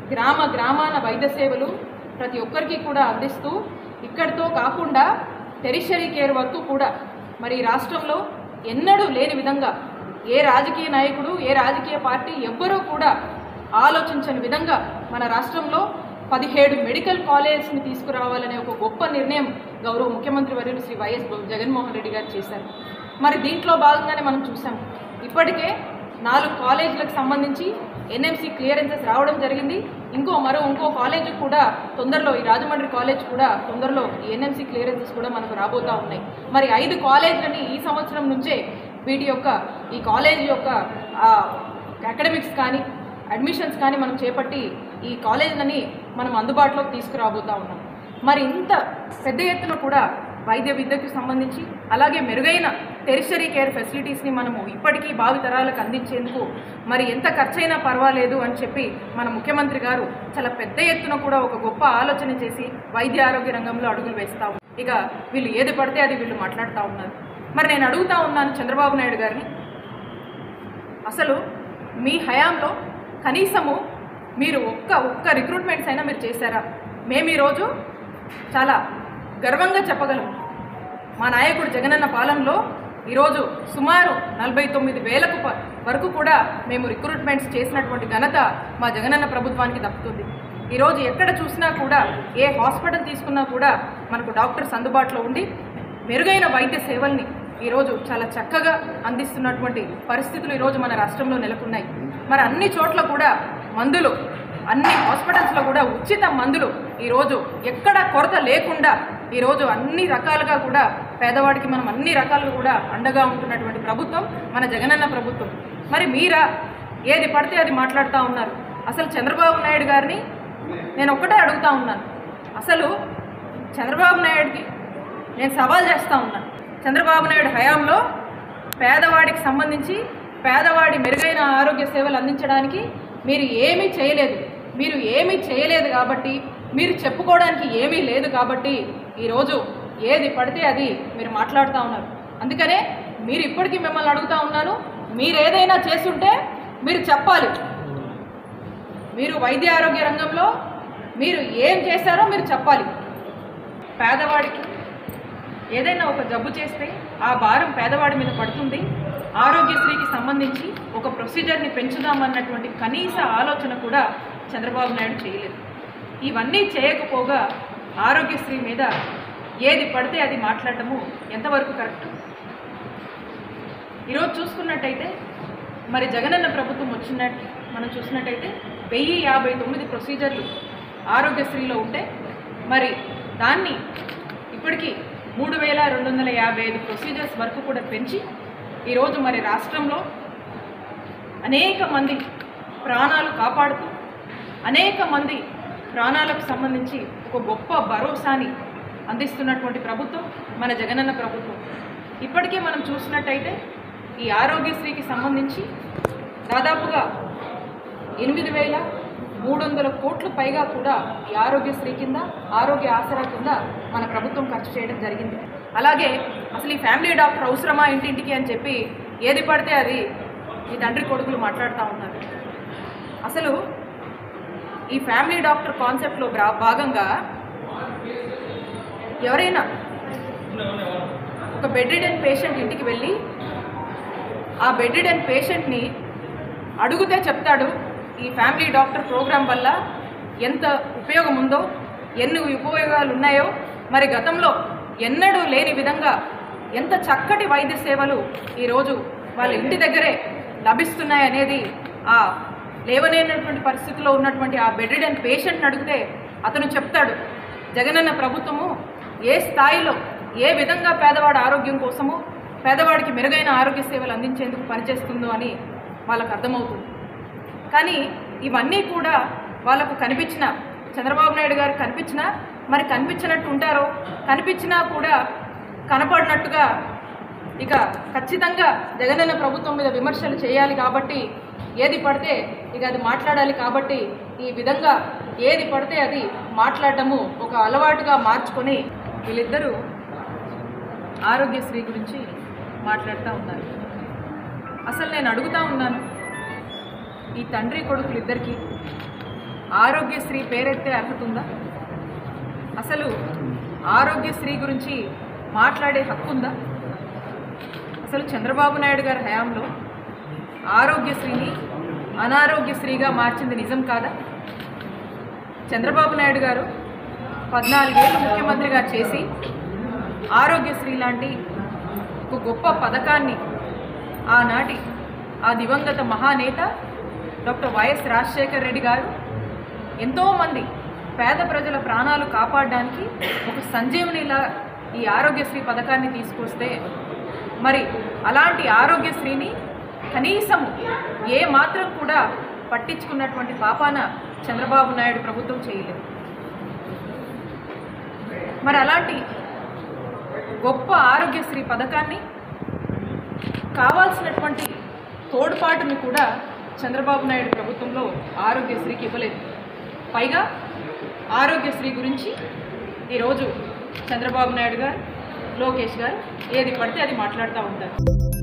గ్రామ గ్రామాన వైద్య సేవలు ప్రతి ఒక్కరికి కూడా అందిస్తూ ఇక్కడితో కాకుండా టెరిషరీ కేర్ వరకు కూడా మరి ఈ రాష్ట్రంలో ఎన్నడూ లేని విధంగా ఏ రాజకీయ నాయకుడు ఏ రాజకీయ పార్టీ ఎవ్వరూ కూడా ఆలోచించని విధంగా మన రాష్ట్రంలో పదిహేడు మెడికల్ కాలేజ్ని తీసుకురావాలనే ఒక గొప్ప నిర్ణయం గౌరవ ముఖ్యమంత్రి వర్యులు శ్రీ వైఎస్ జగన్మోహన్ రెడ్డి గారు చేశారు మరి దీంట్లో భాగంగానే మనం చూసాం ఇప్పటికే నాలుగు కాలేజీలకు సంబంధించి ఎన్ఎంసీ క్లియరెన్సెస్ రావడం జరిగింది ఇంకో మరో ఇంకో కాలేజ్ కూడా తొందరలో ఈ రాజమండ్రి కాలేజ్ కూడా తొందరలో ఈ ఎన్ఎంసీ క్లియరెన్సెస్ కూడా మనకు రాబోతా ఉన్నాయి మరి ఐదు కాలేజీలని ఈ సంవత్సరం నుంచే వీటి యొక్క ఈ కాలేజ్ యొక్క అకాడమిక్స్ కానీ అడ్మిషన్స్ కానీ మనం చేపట్టి ఈ కాలేజీలని మనం అందుబాటులోకి తీసుకురాబోతా ఉన్నాం మరి ఇంత పెద్ద ఎత్తున కూడా వైద్య విద్యకు సంబంధించి అలాగే మెరుగైన టెరిషరీ కేర్ ఫెసిలిటీస్ని మనము ఇప్పటికీ భావి తరాలకు అందించేందుకు మరి ఎంత ఖర్చైనా పర్వాలేదు అని చెప్పి మన ముఖ్యమంత్రి గారు చాలా పెద్ద ఎత్తున కూడా ఒక గొప్ప ఆలోచన చేసి వైద్య ఆరోగ్య రంగంలో అడుగులు వేస్తా ఉన్నారు. ఇక వీళ్ళు ఏది పడితే అది వీళ్ళు మాట్లాడుతూ ఉన్నారు మరి నేను అడుగుతా ఉన్నాను చంద్రబాబు నాయుడు గారిని అసలు మీ హయాంలో కనీసము మీరు ఒక్క ఒక్క రిక్రూట్మెంట్స్ అయినా మీరు చేశారా మేము ఈరోజు చాలా గర్వంగా చెప్పగలం మా నాయకుడు జగనన్న పాలనలో ఈరోజు సుమారు నలభై తొమ్మిది వేలకు ప- వరకు కూడా మేము రిక్రూట్మెంట్స్ చేసినటువంటి ఘనత మా జగనన్న ప్రభుత్వానికి దక్కుతుంది ఈరోజు ఎక్కడ చూసినా కూడా ఏ హాస్పిటల్ తీసుకున్నా కూడా మనకు డాక్టర్స్ అందుబాటులో ఉండి మెరుగైన వైద్య సేవల్ని ఈరోజు చాలా చక్కగా అందిస్తున్నటువంటి పరిస్థితులు ఈరోజు మన రాష్ట్రంలో నెలకొన్నాయి మరి అన్ని చోట్ల కూడా మందులు అన్ని హాస్పిటల్స్లో కూడా ఉచిత మందులు ఈరోజు ఎక్కడ కొరత లేకుండా ఈరోజు అన్ని రకాలుగా కూడా పేదవాడికి మనం అన్ని రకాలుగా కూడా అండగా ఉంటున్నటువంటి ప్రభుత్వం మన జగనన్న ప్రభుత్వం మరి మీరా ఏది పడితే అది మాట్లాడుతూ ఉన్నారు అసలు చంద్రబాబు నాయుడు గారిని నేను ఒక్కటే అడుగుతా ఉన్నాను అసలు చంద్రబాబు నాయుడికి నేను సవాల్ చేస్తూ ఉన్నాను చంద్రబాబు నాయుడు హయాంలో పేదవాడికి సంబంధించి పేదవాడి మెరుగైన ఆరోగ్య సేవలు అందించడానికి మీరు ఏమీ చేయలేదు మీరు ఏమీ చేయలేదు కాబట్టి మీరు చెప్పుకోవడానికి ఏమీ లేదు కాబట్టి ఈరోజు ఏది పడితే అది మీరు మాట్లాడుతూ ఉన్నారు అందుకనే మీరు ఇప్పటికీ మిమ్మల్ని అడుగుతా ఉన్నాను మీరు ఏదైనా చేస్తుంటే మీరు చెప్పాలి మీరు వైద్య ఆరోగ్య రంగంలో మీరు ఏం చేశారో మీరు చెప్పాలి పేదవాడికి ఏదైనా ఒక జబ్బు చేస్తే ఆ భారం పేదవాడి మీద పడుతుంది ఆరోగ్యశ్రీకి సంబంధించి ఒక ప్రొసీజర్ని పెంచుదామన్నటువంటి కనీస ఆలోచన కూడా చంద్రబాబు నాయుడు చేయలేదు ఇవన్నీ చేయకపోగా ఆరోగ్యశ్రీ మీద ఏది పడితే అది మాట్లాడటము ఎంతవరకు కరెక్ట్ ఈరోజు చూసుకున్నట్టయితే మరి జగనన్న ప్రభుత్వం వచ్చినట్టు మనం చూసినట్టయితే వెయ్యి యాభై తొమ్మిది ప్రొసీజర్లు ఆరోగ్యశ్రీలో ఉంటే మరి దాన్ని ఇప్పటికీ మూడు వేల రెండు వందల యాభై ఐదు ప్రొసీజర్స్ వరకు కూడా పెంచి ఈరోజు మరి రాష్ట్రంలో అనేక మంది ప్రాణాలు కాపాడుతూ అనేక మంది ప్రాణాలకు సంబంధించి ఒక గొప్ప భరోసాని అందిస్తున్నటువంటి ప్రభుత్వం మన జగనన్న ప్రభుత్వం ఇప్పటికే మనం చూసినట్టయితే ఈ ఆరోగ్యశ్రీకి సంబంధించి దాదాపుగా ఎనిమిది వేల మూడు వందల కోట్ల పైగా కూడా ఈ ఆరోగ్యశ్రీ కింద ఆరోగ్య ఆసరా కింద మన ప్రభుత్వం ఖర్చు చేయడం జరిగింది అలాగే అసలు ఈ ఫ్యామిలీ డాక్టర్ అవసరమా ఇంటింటికి అని చెప్పి ఏది పడితే అది ఈ తండ్రి కొడుకులు మాట్లాడుతూ ఉన్నారు అసలు ఈ ఫ్యామిలీ డాక్టర్ కాన్సెప్ట్లో బ్రా- భాగంగా ఎవరైనా ఒక బెడ్ రిడెన్ పేషెంట్ ఇంటికి వెళ్ళి ఆ బెడ్ రిడెన్ పేషెంట్ని అడిగితే చెప్తాడు ఈ ఫ్యామిలీ డాక్టర్ ప్రోగ్రాం వల్ల ఎంత ఉపయోగం ఉందో ఎన్ని ఉపయోగాలు ఉన్నాయో మరి గతంలో ఎన్నడూ లేని విధంగా ఎంత చక్కటి వైద్య సేవలు ఈరోజు వాళ్ళ ఇంటి దగ్గరే లభిస్తున్నాయి అనేది ఆ లేవలేనటువంటి పరిస్థితిలో ఉన్నటువంటి ఆ బెడ్ రిడెన్ పేషెంట్ని అడిగితే అతను చెప్తాడు జగనన్న ప్రభుత్వము ఏ స్థాయిలో ఏ విధంగా పేదవాడి ఆరోగ్యం కోసము పేదవాడికి మెరుగైన ఆరోగ్య సేవలు అందించేందుకు పనిచేస్తుందో అని వాళ్ళకు అర్థమవుతుంది కానీ ఇవన్నీ కూడా వాళ్ళకు కనిపించిన చంద్రబాబు నాయుడు గారు కనిపించినా మరి కనిపించినట్టు ఉంటారో కనిపించినా కూడా కనపడినట్టుగా ఇక ఖచ్చితంగా జగనన్న ప్రభుత్వం మీద విమర్శలు చేయాలి కాబట్టి ఏది పడితే ఇక అది మాట్లాడాలి కాబట్టి ఈ విధంగా ఏది పడితే అది మాట్లాడటము ఒక అలవాటుగా మార్చుకొని వీళ్ళిద్దరూ ఆరోగ్యశ్రీ గురించి మాట్లాడుతూ ఉన్నారు అసలు నేను అడుగుతా ఉన్నాను ఈ తండ్రి కొడుకులు ఇద్దరికి ఆరోగ్యశ్రీ పేరెత్తే అర్హత ఉందా అసలు ఆరోగ్యశ్రీ గురించి మాట్లాడే హక్కు ఉందా అసలు చంద్రబాబు నాయుడు గారి హయాంలో ఆరోగ్యశ్రీని అనారోగ్యశ్రీగా మార్చింది నిజం కాదా చంద్రబాబు నాయుడు గారు పద్నాలుగేళ్ళు ముఖ్యమంత్రిగా చేసి ఆరోగ్యశ్రీ లాంటి ఒక గొప్ప పథకాన్ని ఆనాటి ఆ దివంగత మహానేత డాక్టర్ వైఎస్ రాజశేఖర్ రెడ్డి గారు ఎంతోమంది పేద ప్రజల ప్రాణాలు కాపాడడానికి ఒక సంజీవనిలా ఈ ఆరోగ్యశ్రీ పథకాన్ని తీసుకొస్తే మరి అలాంటి ఆరోగ్యశ్రీని కనీసం ఏ మాత్రం కూడా పట్టించుకున్నటువంటి పాపాన చంద్రబాబు నాయుడు ప్రభుత్వం చేయలేదు మరి అలాంటి గొప్ప ఆరోగ్యశ్రీ పథకాన్ని కావాల్సినటువంటి తోడ్పాటుని కూడా చంద్రబాబు నాయుడు ప్రభుత్వంలో ఆరోగ్యశ్రీకి ఇవ్వలేదు పైగా ఆరోగ్యశ్రీ గురించి ఈరోజు చంద్రబాబు నాయుడు గారు లోకేష్ గారు ఏది పడితే అది మాట్లాడుతూ ఉంటారు